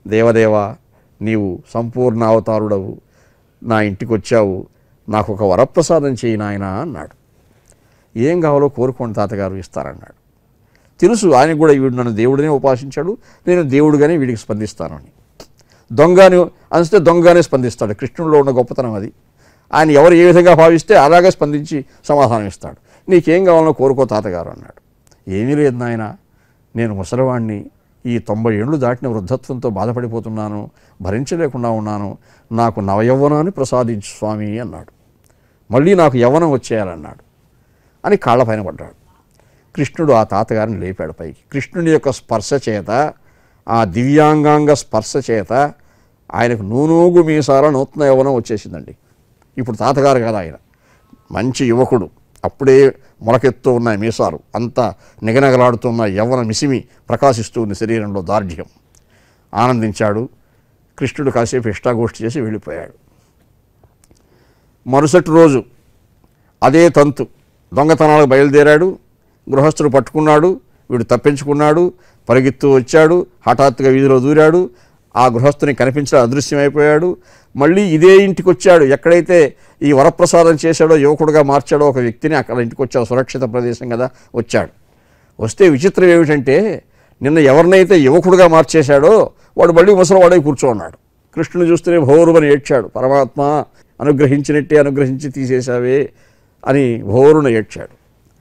దేవదేవా నీవు సంపూర్ణ అవతారుడవు నా ఇంటికి వచ్చావు నాకు ఒక వరప్రసాదం చేయి నాయనా అన్నాడు ఏం కావాలో కోరుకోండి తాతగారు ఇస్తారన్నాడు తెలుసు ఆయన కూడా వీడు నన్ను దేవుడినే ఉపాసించాడు నేను దేవుడుగానే వీడికి స్పందిస్తానని దొంగని అనిస్తే దొంగగానే స్పందిస్తాడు కృష్ణుడిలో ఉన్న గొప్పతనం అది ఆయన ఎవరు ఏ విధంగా భావిస్తే అలాగే స్పందించి సమాధానం ఇస్తాడు నీకేం కావాలో కోరుకో తాతగారు అన్నాడు ఏమీ లేదు నాయన నేను ముసలివాణ్ణి ఈ తొంభై ఏళ్ళు దాటిన వృద్ధత్వంతో బాధపడిపోతున్నాను భరించలేకుండా ఉన్నాను నాకు నవయవ్వనాన్ని ప్రసాదించు స్వామి అన్నాడు మళ్ళీ నాకు యవ్వనం వచ్చేయాలన్నాడు అని కాళ్ళపైన పడ్డాడు కృష్ణుడు ఆ తాతగారిని లేపాడు పైకి కృష్ణుని యొక్క స్పర్శ చేత ఆ దివ్యాంగాంగ స్పర్శ చేత ఆయనకు నూనూగు మీసాల నూతన యవ్వనం వచ్చేసిందండి ఇప్పుడు తాతగారు కదా ఆయన మంచి యువకుడు అప్పుడే మొలకెత్తు ఉన్నాయి మీసాలు అంతా నిగనగలాడుతున్న యవ్వన మిసిమి ప్రకాశిస్తూ ఉంది శరీరంలో దార్ఢ్యం ఆనందించాడు కృష్ణుడు కాసేపు ఇష్టాగోష్ఠి చేసి వెళ్ళిపోయాడు మరుసటి రోజు అదే తంతు దొంగతనాలకు బయలుదేరాడు గృహస్థుడు పట్టుకున్నాడు వీడు తప్పించుకున్నాడు పరిగెత్తు వచ్చాడు హఠాత్తుగా వీధిలో దూరాడు ఆ గృహస్థుని కనిపించ అదృశ్యమైపోయాడు మళ్ళీ ఇదే ఇంటికి వచ్చాడు ఎక్కడైతే ఈ వరప్రసాదం చేశాడో యువకుడుగా మార్చాడో ఒక వ్యక్తిని అక్కడ ఇంటికి వచ్చాడు సురక్షిత ప్రదేశం కదా వచ్చాడు వస్తే విచిత్రం ఏమిటంటే నిన్న ఎవరినైతే యువకుడుగా మార్చేశాడో వాడు మళ్ళీ ముసలివాడై కూర్చోన్నాడు కృష్ణుని చూస్తేనే భోరుమని ఏడ్చాడు పరమాత్మ అనుగ్రహించినట్టే అనుగ్రహించి తీసేశావే అని భోరున ఏడ్చాడు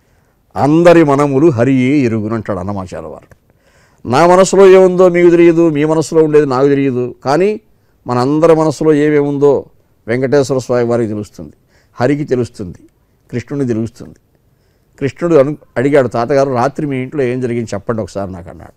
అందరి మనములు హరియే ఎరుగునంటాడు అన్నమాచార్య వారు నా మనసులో ఏముందో మీకు తెలియదు మీ మనసులో ఉండేది నాకు తెలియదు కానీ మనందరి మనసులో ఏమేముందో వెంకటేశ్వర స్వామి వారికి తెలుస్తుంది హరికి తెలుస్తుంది కృష్ణుని తెలుస్తుంది కృష్ణుడు అను అడిగాడు తాతగారు రాత్రి మీ ఇంట్లో ఏం జరిగింది చెప్పండి ఒకసారి నాకు అన్నాడు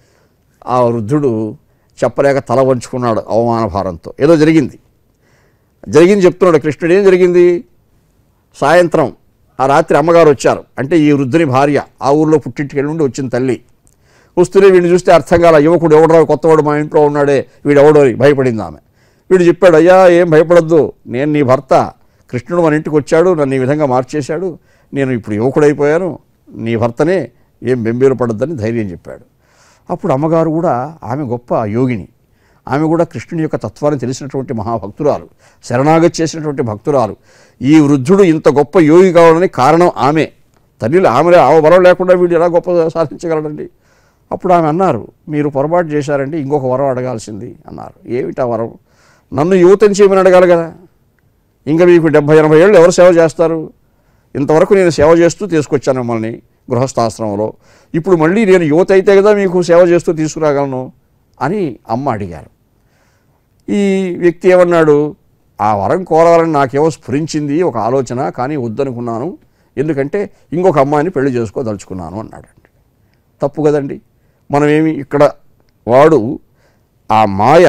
ఆ వృద్ధుడు చెప్పలేక తల వంచుకున్నాడు అవమాన భారంతో ఏదో జరిగింది జరిగింది చెప్తున్నాడు కృష్ణుడు ఏం జరిగింది సాయంత్రం ఆ రాత్రి అమ్మగారు వచ్చారు అంటే ఈ వృద్ధుని భార్య ఆ ఊర్లో పుట్టింటికి వెళ్ళి నుండి వచ్చిన తల్లి వస్తూనే వీడిని చూస్తే అర్థం కాల యువకుడు ఎవడరా కొత్తవాడు మా ఇంట్లో ఉన్నాడే వీడు ఎవడో అని భయపడింది ఆమె వీడు చెప్పాడు అయ్యా ఏం భయపడొద్దు నేను నీ భర్త కృష్ణుడు మన ఇంటికి వచ్చాడు నన్ను ఈ విధంగా మార్చేశాడు నేను ఇప్పుడు యువకుడైపోయాను నీ భర్తనే ఏం బెంబేలు పడొద్దని ధైర్యం చెప్పాడు అప్పుడు అమ్మగారు కూడా ఆమె గొప్ప యోగిని ఆమె కూడా కృష్ణుని యొక్క తత్వాన్ని తెలిసినటువంటి మహాభక్తురాలు శరణాగతి చేసినటువంటి భక్తురాలు ఈ వృద్ధుడు ఇంత గొప్ప యోగి కావాలని కారణం ఆమె తల్లిలో ఆమె ఆమె వరం లేకుండా వీడు ఎలా గొప్ప సాధించగలడండి అప్పుడు ఆమె అన్నారు మీరు పొరపాటు చేశారండి ఇంకొక వరం అడగాల్సింది అన్నారు ఏమిటా వరం నన్ను యువతని చేయమని అడగాలి కదా ఇంకా మీకు డెబ్భై ఎనభై ఏళ్ళు ఎవరు సేవ చేస్తారు ఇంతవరకు నేను సేవ చేస్తూ తీసుకొచ్చాను మిమ్మల్ని గృహస్థాశ్రమంలో ఇప్పుడు మళ్ళీ నేను యువత అయితే కదా మీకు సేవ చేస్తూ తీసుకురాగలను అని అమ్మ అడిగారు ఈ వ్యక్తి ఏమన్నాడు ఆ వరం కోరాలని నాకేమో స్ఫురించింది ఒక ఆలోచన కానీ వద్దనుకున్నాను ఎందుకంటే ఇంకొక అమ్మాయిని పెళ్లి చేసుకోదలుచుకున్నాను అన్నాడండి తప్పు కదండి మనమేమి ఇక్కడ వాడు ఆ మాయ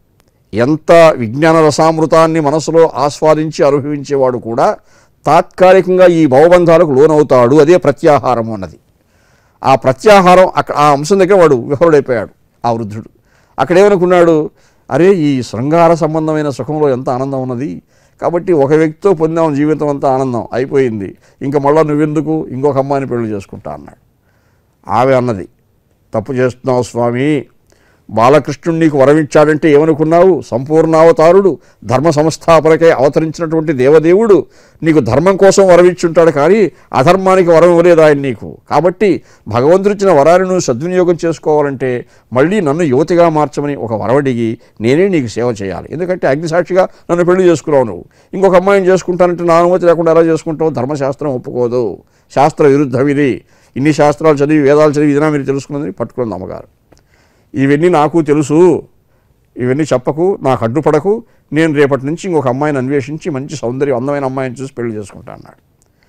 ఎంత విజ్ఞాన రసామృతాన్ని మనసులో ఆస్వాదించి అనుభవించేవాడు కూడా తాత్కాలికంగా ఈ భవబంధాలకు లోనవుతాడు అదే ప్రత్యాహారం అన్నది ఆ ప్రత్యాహారం అక్కడ ఆ అంశం దగ్గర వాడు విఫలుడైపోయాడు ఆ వృద్ధుడు అక్కడేమనుకున్నాడు అరే ఈ శృంగార సంబంధమైన సుఖంలో ఎంత ఆనందం ఉన్నది కాబట్టి ఒక వ్యక్తితో పొందాం జీవితం అంతా ఆనందం అయిపోయింది ఇంకా మళ్ళా నువ్వెందుకు ఇంకొక అమ్మాయిని పెళ్లి చేసుకుంటా అన్నాడు ఆమె అన్నది తప్పు చేస్తున్నావు స్వామి బాలకృష్ణుడు నీకు వరమిచ్చాడంటే ఏమనుకున్నావు సంపూర్ణావతారుడు ధర్మ సంస్థాపనకై అవతరించినటువంటి దేవదేవుడు నీకు ధర్మం కోసం వరమిచ్చుంటాడు కానీ అధర్మానికి వరం ఇవ్వలేదు ఆయన నీకు కాబట్టి భగవంతుడిచ్చిన వరాన్ని నువ్వు సద్వినియోగం చేసుకోవాలంటే మళ్ళీ నన్ను యువతిగా మార్చమని ఒక వరవడిగి నేనే నీకు సేవ చేయాలి ఎందుకంటే అగ్నిసాక్షిగా నన్ను పెళ్లి చేసుకున్నావు నువ్వు ఇంకొక అమ్మాయిని చేసుకుంటానంటే నా అనుమతి లేకుండా ఎలా చేసుకుంటావు ధర్మశాస్త్రం ఒప్పుకోదు శాస్త్ర విరుద్ధం ఇది ఇన్ని శాస్త్రాలు చదివి వేదాలు చదివి ఇదినా మీరు తెలుసుకున్నది పట్టుకున్నది అమ్మగారు ఇవన్నీ నాకు తెలుసు ఇవన్నీ చెప్పకు నాకు అడ్డుపడకు నేను రేపటి నుంచి ఇంకొక అమ్మాయిని అన్వేషించి మంచి సౌందర్యం అందమైన అమ్మాయిని చూసి పెళ్లి చేసుకుంటా అన్నాడు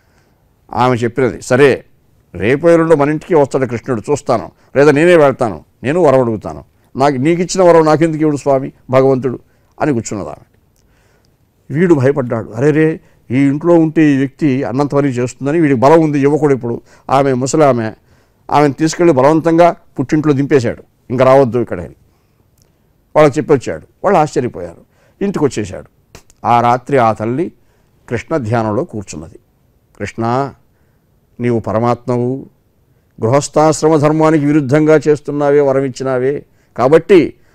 ఆమె చెప్పినది సరే రేపు ఎల్లుండో మన ఇంటికి వస్తాడు కృష్ణుడు చూస్తాను లేదా నేనే వెళ్తాను నేను వరం అడుగుతాను నాకు నీకు ఇచ్చిన వరం నాకెందుకు ఇవ్వడు స్వామి భగవంతుడు అని కూర్చున్నది ఆమె వీడు భయపడ్డాడు అరే రే ఈ ఇంట్లో ఉంటే ఈ వ్యక్తి అన్నంత పని చేస్తుందని వీడికి బలం ఉంది యువకుడు ఇప్పుడు ఆమె ముసలామె ఆమెను తీసుకెళ్లి బలవంతంగా పుట్టింట్లో దింపేశాడు ఇంకా రావద్దు ఇక్కడ అని వాళ్ళకి చెప్పొచ్చాడు వాళ్ళు ఆశ్చర్యపోయారు ఇంటికి వచ్చేశాడు ఆ రాత్రి ఆ తల్లి కృష్ణ ధ్యానంలో కూర్చున్నది కృష్ణ నీవు పరమాత్మవు గృహస్థాశ్రమ ధర్మానికి విరుద్ధంగా చేస్తున్నావే వరం ఇచ్చినావే కాబట్టి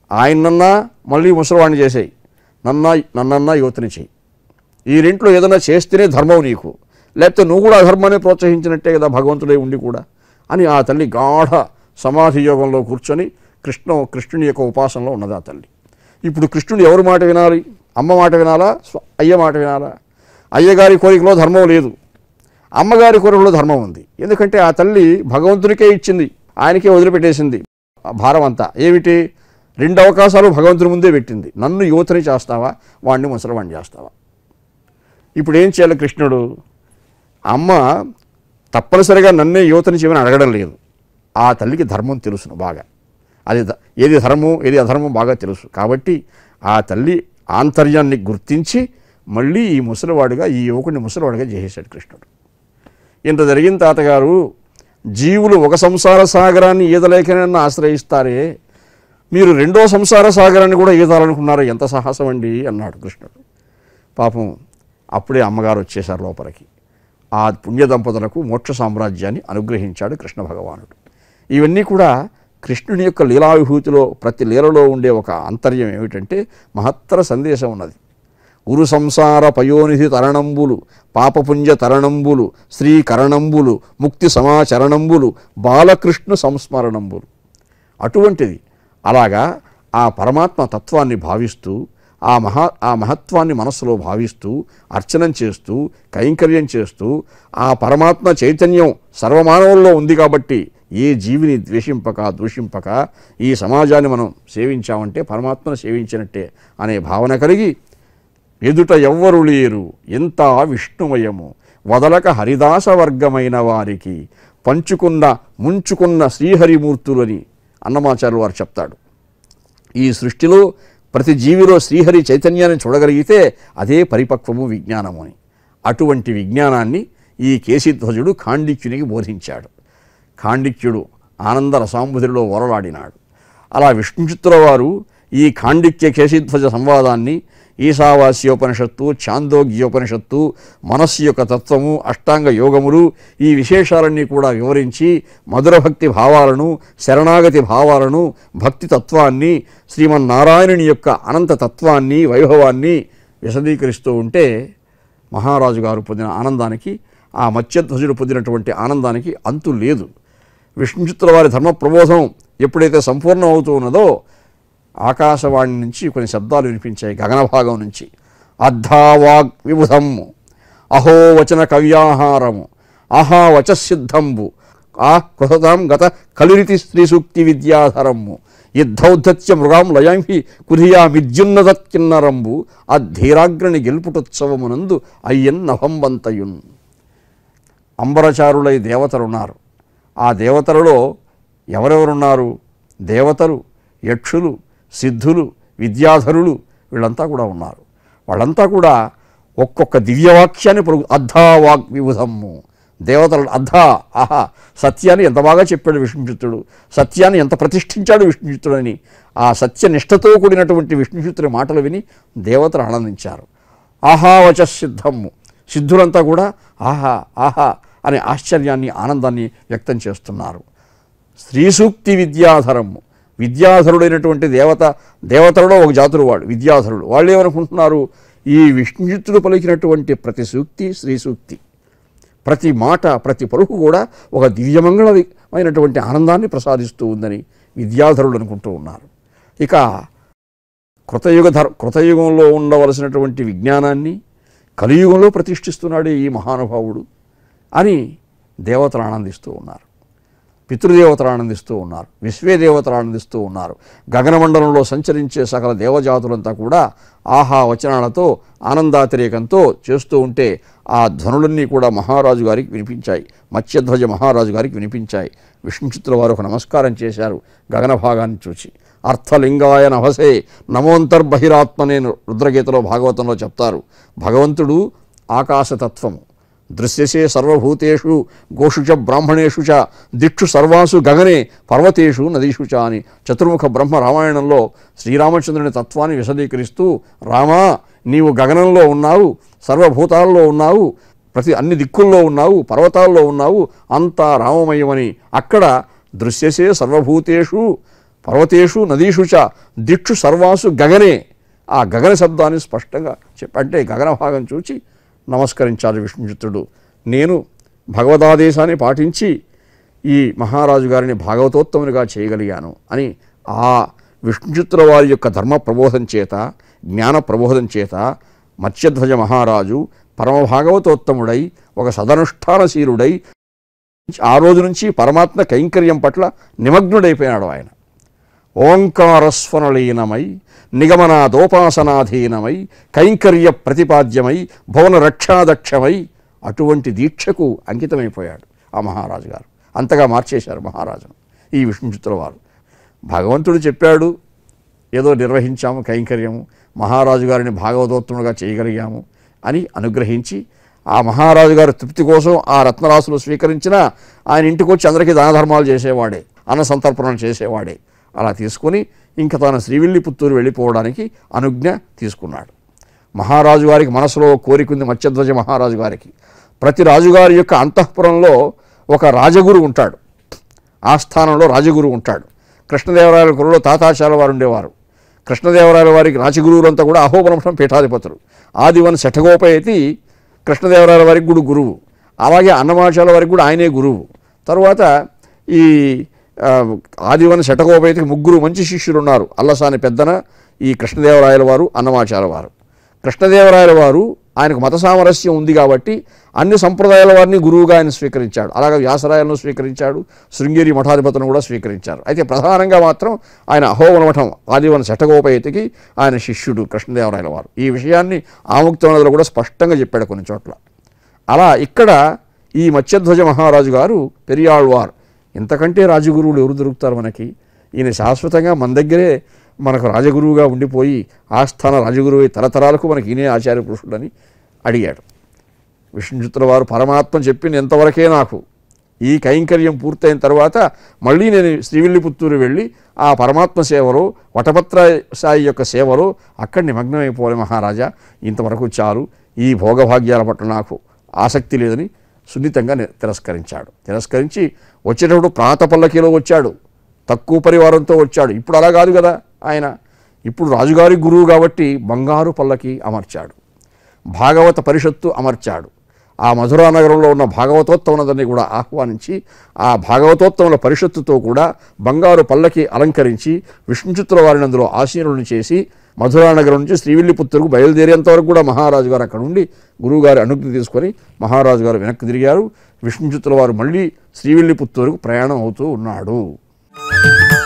ఆయనన్నా మళ్ళీ ముసలివాడిని చేసేయి నన్నా నన్నన్నా యువతని చెయ్యి ఈ రెంట్లో ఏదైనా చేస్తేనే ధర్మం నీకు లేకపోతే నువ్వు కూడా అధర్మాన్ని ప్రోత్సహించినట్టే కదా భగవంతుడే ఉండి కూడా అని ఆ తల్లి గాఢ సమాధి యోగంలో కూర్చొని కృష్ణ కృష్ణుని యొక్క ఉపాసనలో ఉన్నది ఆ తల్లి ఇప్పుడు కృష్ణుడు ఎవరి మాట వినాలి అమ్మ మాట వినాలా స్వ- అయ్య మాట వినాలా అయ్యగారి కోరికలో ధర్మం లేదు అమ్మగారి కోరికలో ధర్మం ఉంది ఎందుకంటే ఆ తల్లి భగవంతునికే ఇచ్చింది ఆయనకే వదిలిపెట్టేసింది ఆ భారం అంతా ఏమిటి రెండు అవకాశాలు భగవంతుని ముందే పెట్టింది నన్ను యువతని చేస్తావా వాడిని ముసలివాడిని చేస్తావా ఇప్పుడు ఏం చేయాలి కృష్ణుడు అమ్మ తప్పనిసరిగా నన్నే యువతని చేయమని అడగడం లేదు ఆ తల్లికి ధర్మం తెలుసును బాగా అది ధ- ఏది ధర్మం ఏది అధర్మం బాగా తెలుసు కాబట్టి ఆ తల్లి ఆంతర్యాన్ని గుర్తించి మళ్ళీ ఈ ముసలివాడుగా ఈ యువకుడిని ముసలివాడుగా చేసేశాడు కృష్ణుడు ఇంత జరిగిన తాతగారు జీవులు ఒక సంసార సాగరాన్ని ఈదలేకనన్నా ఆశ్రయిస్తారే మీరు రెండో సంసార సాగరాన్ని కూడా ఈదాలనుకున్నారా ఎంత సాహసం అండి అన్నాడు కృష్ణుడు పాపం అప్పుడే అమ్మగారు వచ్చేశారు లోపలికి ఆ పుణ్య దంపతులకు మోక్ష సామ్రాజ్యాన్ని అనుగ్రహించాడు కృష్ణ భగవానుడు ఇవన్నీ కూడా కృష్ణుని యొక్క లీలా విభూతిలో ప్రతి లీలలో ఉండే ఒక అంతర్యం ఏమిటంటే మహత్తర సందేశం ఉన్నది ఉరు సంసార పయోనిధి తరణంబులు పాపపుంజ తరణంబులు శ్రీకరణంబులు ముక్తి సమాచరణంబులు బాలకృష్ణ సంస్మరణంబులు అటువంటిది అలాగా ఆ పరమాత్మ తత్వాన్ని భావిస్తూ ఆ మహా ఆ మహత్వాన్ని మనస్సులో భావిస్తూ అర్చనం చేస్తూ కైంకర్యం చేస్తూ ఆ పరమాత్మ చైతన్యం సర్వమానవుల్లో ఉంది కాబట్టి ఏ జీవిని ద్వేషింపక దూషింపక ఈ సమాజాన్ని మనం సేవించామంటే పరమాత్మను సేవించినట్టే అనే భావన కలిగి ఎదుట ఎవ్వరు లేరు ఎంత విష్ణుమయము వదలక హరిదాస వర్గమైన వారికి పంచుకున్న ముంచుకున్న శ్రీహరిమూర్తులని అన్నమాచార్యులు వారు చెప్తాడు ఈ సృష్టిలో ప్రతి జీవిలో శ్రీహరి చైతన్యాన్ని చూడగలిగితే అదే పరిపక్వము విజ్ఞానము అని అటువంటి విజ్ఞానాన్ని ఈ కేశీధ్వజుడు ఖాండిక్యునికి బోధించాడు ఖాండిక్యుడు ఆనంద రసాంబుధిలో ఓరలాడినాడు అలా విష్ణుచిత్తుల వారు ఈ ఖాండిక్య కేశీధ్వజ సంవాదాన్ని ఈశావాస్యోపనిషత్తు ఛాందోగ్యోపనిషత్తు మనస్సు యొక్క తత్వము అష్టాంగ యోగములు ఈ విశేషాలన్నీ కూడా వివరించి మధుర భక్తి భావాలను శరణాగతి భావాలను భక్తి తత్వాన్ని శ్రీమన్నారాయణుని యొక్క అనంత తత్వాన్ని వైభవాన్ని విశదీకరిస్తూ ఉంటే మహారాజు గారు పొందిన ఆనందానికి ఆ మత్స్యధ్వజుడు పొందినటువంటి ఆనందానికి అంతు లేదు విష్ణుచిత్తుల వారి ధర్మ ప్రబోధం ఎప్పుడైతే సంపూర్ణం అవుతూ ఉన్నదో ఆకాశవాణి నుంచి కొన్ని శబ్దాలు వినిపించాయి గగన భాగం నుంచి అద్ధావాగ్ విబుధమ్ము అహో వచన కవ్యాహారము ఆహా వచసిద్ధంబు ఆ కృతతాం గత కలిరితి స్త్రీ సూక్తి విద్యాధరమ్ము యుద్ధౌద్ధత్య మృగాం లయాంహి కుధియా మిద్యున్నదత్కిన్నరంబు ఆ ధీరాగ్రని గెలుపుటోత్సవమునందు అయ్యన్ నభంబంతయున్ అంబరచారులై దేవతలున్నారు ఆ దేవతలలో ఎవరెవరున్నారు దేవతలు యక్షులు సిద్ధులు విద్యాధరులు వీళ్ళంతా కూడా ఉన్నారు వాళ్ళంతా కూడా ఒక్కొక్క దివ్యవాక్యాన్ని పలుకు అద్దా వాగ్ విబుధమ్ము దేవతలు అద్దా ఆహా సత్యాన్ని ఎంత బాగా చెప్పాడు విష్ణుచిత్తుడు సత్యాన్ని ఎంత ప్రతిష్ఠించాడు విష్ణుచిత్తుడని ఆ సత్యనిష్టతో కూడినటువంటి విష్ణుచిత్తుడి మాటలు విని దేవతలు ఆనందించారు ఆహా వచ సిద్ధమ్ము సిద్ధులంతా కూడా ఆహా ఆహా అనే ఆశ్చర్యాన్ని ఆనందాన్ని వ్యక్తం చేస్తున్నారు స్త్రీసూక్తి విద్యాధరము విద్యాధరుడైనటువంటి దేవత దేవతలలో ఒక జాతుడు వాడు విద్యాధరుడు వాళ్ళు ఏమనుకుంటున్నారు ఈ విష్ణుచిత్తుడు పలికినటువంటి ప్రతి సూక్తి స్త్రీ సూక్తి ప్రతి మాట ప్రతి పలుకు కూడా ఒక దివ్యమంగళమైనటువంటి ఆనందాన్ని ప్రసాదిస్తూ ఉందని విద్యాధరుడు అనుకుంటూ ఉన్నారు ఇక కృతయుగ ధర్ కృతయుగంలో ఉండవలసినటువంటి విజ్ఞానాన్ని కలియుగంలో ప్రతిష్ఠిస్తున్నాడు ఈ మహానుభావుడు అని దేవతలు ఆనందిస్తూ ఉన్నారు పితృదేవతలు ఆనందిస్తూ ఉన్నారు విశ్వే దేవతలు ఆనందిస్తూ ఉన్నారు గగనమండలంలో సంచరించే సకల దేవజాతులంతా కూడా ఆహా వచనాలతో ఆనందాతిరేకంతో చేస్తూ ఉంటే ఆ ధ్వనులన్నీ కూడా మహారాజు గారికి వినిపించాయి మత్స్యధ్వజ మహారాజు గారికి వినిపించాయి విష్ణుచిత్తుల వారు ఒక నమస్కారం చేశారు గగన భాగాన్ని చూసి అర్థలింగాయ నభసే నమోంతర్బహిరాత్మనే రుద్రగీతలో భాగవతంలో చెప్తారు భగవంతుడు ఆకాశతత్వము దృశ్యసే సర్వభూతేషు గోషు చ బ్రాహ్మణేషు చ దిక్షు సర్వాసు గగనే పర్వతేషు నదీషు చ అని చతుర్ముఖ బ్రహ్మ రామాయణంలో శ్రీరామచంద్రుని తత్వాన్ని విశదీకరిస్తూ రామా నీవు గగనంలో ఉన్నావు సర్వభూతాల్లో ఉన్నావు ప్రతి అన్ని దిక్కుల్లో ఉన్నావు పర్వతాల్లో ఉన్నావు అంతా రామమయమని అక్కడ దృశ్యసే సర్వభూతేషు పర్వతేషు నదీషు చ దిక్షు సర్వాసు గగనే ఆ గగన శబ్దాన్ని స్పష్టంగా చెప్పంటే గగన భాగం చూచి నమస్కరించాలి విష్ణుచిత్తుడు నేను భగవదాదేశాన్ని పాటించి ఈ మహారాజు గారిని భాగవతోత్తమునిగా చేయగలిగాను అని ఆ విష్ణుచిత్తుల వారి యొక్క ధర్మ ప్రబోధం చేత జ్ఞాన ప్రబోధం చేత మత్స్యధ్వజ మహారాజు పరమ భాగవతోత్తముడై ఒక సదనుష్ఠానశీలుడై ఆ రోజు నుంచి పరమాత్మ కైంకర్యం పట్ల నిమగ్నుడైపోయినాడు ఆయన ఓంకారస్వనలీనమై నిగమనాదోపాసనాధీనమై కైంకర్య ప్రతిపాద్యమై భువన రక్షాదక్షమై అటువంటి దీక్షకు అంకితమైపోయాడు ఆ మహారాజు గారు అంతగా మార్చేశారు మహారాజును ఈ విష్ణుచిత్తుల వారు భగవంతుడు చెప్పాడు ఏదో నిర్వహించాము కైంకర్యము మహారాజు గారిని భాగవతోత్తముడుగా చేయగలిగాము అని అనుగ్రహించి ఆ మహారాజు గారి తృప్తి కోసం ఆ రత్నరాశులు స్వీకరించిన ఆయన ఇంటికి వచ్చి అందరికీ దాన ధర్మాలు చేసేవాడే అన్న సంతర్పణలు చేసేవాడే అలా తీసుకొని ఇంకా తాను శ్రీవిల్లిపుత్తూరు వెళ్ళిపోవడానికి అనుజ్ఞ తీసుకున్నాడు మహారాజు గారికి మనసులో కోరికుంది మత్స్యధ్వజ మహారాజు గారికి ప్రతి రాజుగారి యొక్క అంతఃపురంలో ఒక రాజగురు ఉంటాడు ఆ స్థానంలో రాజగురు ఉంటాడు కృష్ణదేవరాయల కురులో తాతాచార్య వారు ఉండేవారు కృష్ణదేవరాయల వారికి రాజగురువులంతా కూడా అహోబలంశం పీఠాధిపతులు ఆదివన్ శఠగోపయతి కృష్ణదేవరాయల వారికి కూడా గురువు అలాగే అన్నమాచార్య వారికి కూడా ఆయనే గురువు తర్వాత ఈ ఆ, ఆదివన శటగోపయతికి ముగ్గురు మంచి శిష్యులు ఉన్నారు అల్లసాని పెద్దన ఈ కృష్ణదేవరాయల వారు అన్నమాచార్య వారు కృష్ణదేవరాయల వారు ఆయనకు మత సామరస్యం ఉంది కాబట్టి అన్ని సంప్రదాయాల వారిని గురువుగా ఆయన స్వీకరించాడు అలాగే వ్యాసరాయలను స్వీకరించాడు శృంగేరి మఠాధిపతులను కూడా స్వీకరించారు అయితే ప్రధానంగా మాత్రం ఆయన అహోవన మఠం ఆదివన శటగోపయతికి ఆయన శిష్యుడు కృష్ణదేవరాయల వారు ఈ విషయాన్ని ఆముక్తనదిలో కూడా స్పష్టంగా చెప్పాడు కొన్ని చోట్ల అలా ఇక్కడ ఈ మత్స్యధ్వజ మహారాజు గారు పెరియాళ్వార్ ఇంతకంటే రాజగురువులు ఎవరు దొరుకుతారు మనకి ఈయన శాశ్వతంగా మన దగ్గరే మనకు రాజగురువుగా ఉండిపోయి ఆస్థాన రాజగురువు తరతరాలకు మనకి ఈయనే ఆచార్య పురుషుడని అడిగాడు విష్ణుచిత్తుల వారు పరమాత్మ చెప్పింది ఎంతవరకే నాకు ఈ కైంకర్యం పూర్తయిన తర్వాత మళ్ళీ నేను శ్రీవిల్లిపుత్తూరు వెళ్ళి ఆ పరమాత్మ సేవలో వటపత్ర సాయి యొక్క సేవలో అక్కడ నిమగ్నమైపోవాలి మహారాజా ఇంతవరకు చాలు ఈ భోగభాగ్యాల పట్ల నాకు ఆసక్తి లేదని సున్నితంగా ని- తిరస్కరించాడు తిరస్కరించి వచ్చేటప్పుడు ప్రాత పల్లకిలో వచ్చాడు తక్కువ పరివారంతో వచ్చాడు ఇప్పుడు అలా కాదు కదా ఆయన ఇప్పుడు రాజుగారి గురువు కాబట్టి బంగారు పల్లకి అమర్చాడు భాగవత పరిషత్తు అమర్చాడు ఆ మధురా నగరంలో ఉన్న భాగవతోత్తములందరినీ కూడా ఆహ్వానించి ఆ భాగవతోత్తముల పరిషత్తుతో కూడా బంగారు పల్లకి అలంకరించి విష్ణుచిత్తుల వారిని అందులో ఆసీనులను చేసి మధురా నగరం నుంచి శ్రీవిల్లిపుత్తూరుకు బయలుదేరేంత వరకు కూడా మహారాజు గారు అక్కడ ఉండి గురువుగారి అనుజ్ఞ తీసుకొని మహారాజు గారు వెనక్కి తిరిగారు విష్ణుచిత్తుల వారు మళ్ళీ శ్రీవిల్లిపుత్తూరుకు ప్రయాణం అవుతూ ఉన్నాడు